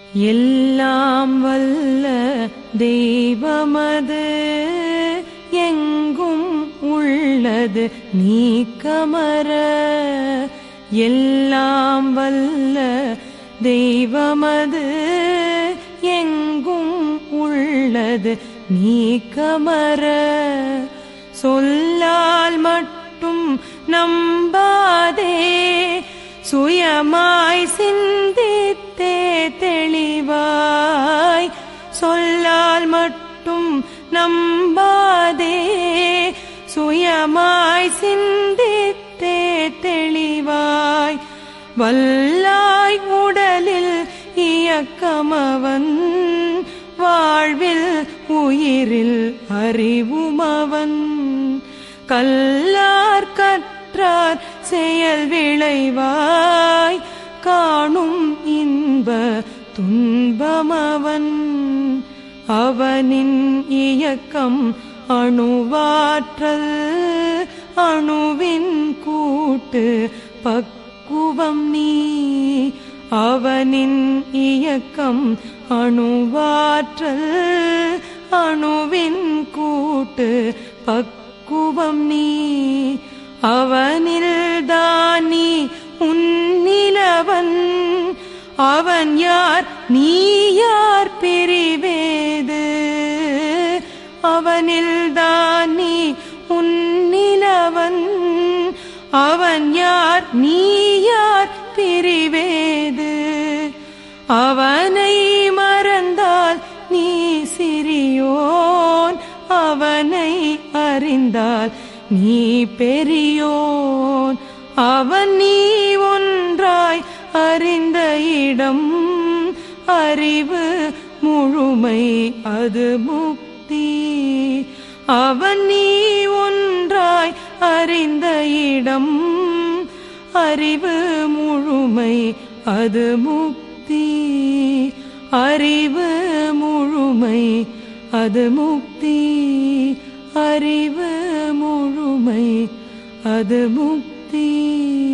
எல்லாம் வல்ல தெய்வமது எங்கும் உள்ளது நீக்கமர எல்லாம் வல்ல தெய்வமது எங்கும் உள்ளது நீக்கமர சொல்லால் மட்டும் நம்பாதே சுயமாய் சிந்தித்தே தெளிவாய் சொல்லால் மட்டும் நம்பாதே சுயமாய் சிந்தித்தே தெளிவாய் வல்லாய் உடலில் இயக்கமவன் வாழ்வில் உயிரில் அறிவுமவன் கல்லார் கற்றார் செயல் விளைவாய் காணும் இன்ப துன்பமவன் அவனின் இயக்கம் அணுவாற்றல் அணுவின் கூட்டு பக்குவம் நீ அவனின் இயக்கம் அணுவாற்றல் அணுவின் கூட்டு பக்குவம் நீ அவனில் தானி உன்னிலவன் அவன் யார் நீ யார் பிரிவேது அவனில் தானி உன்னிலவன் அவன் யார் நீ யார் பிரிவேது அவனை மறந்தால் நீ சிறியோன் அவனை அறிந்தால் நீ பெரியோன் அவன் நீ ஒன்றாய் அறிந்த இடம் அறிவு முழுமை அது முக்தி அவன் நீ ஒன்றாய் அறிந்த இடம் அறிவு முழுமை அது முக்தி அறிவு முழுமை அது முக்தி அறிவு முழுமை அது முக்தி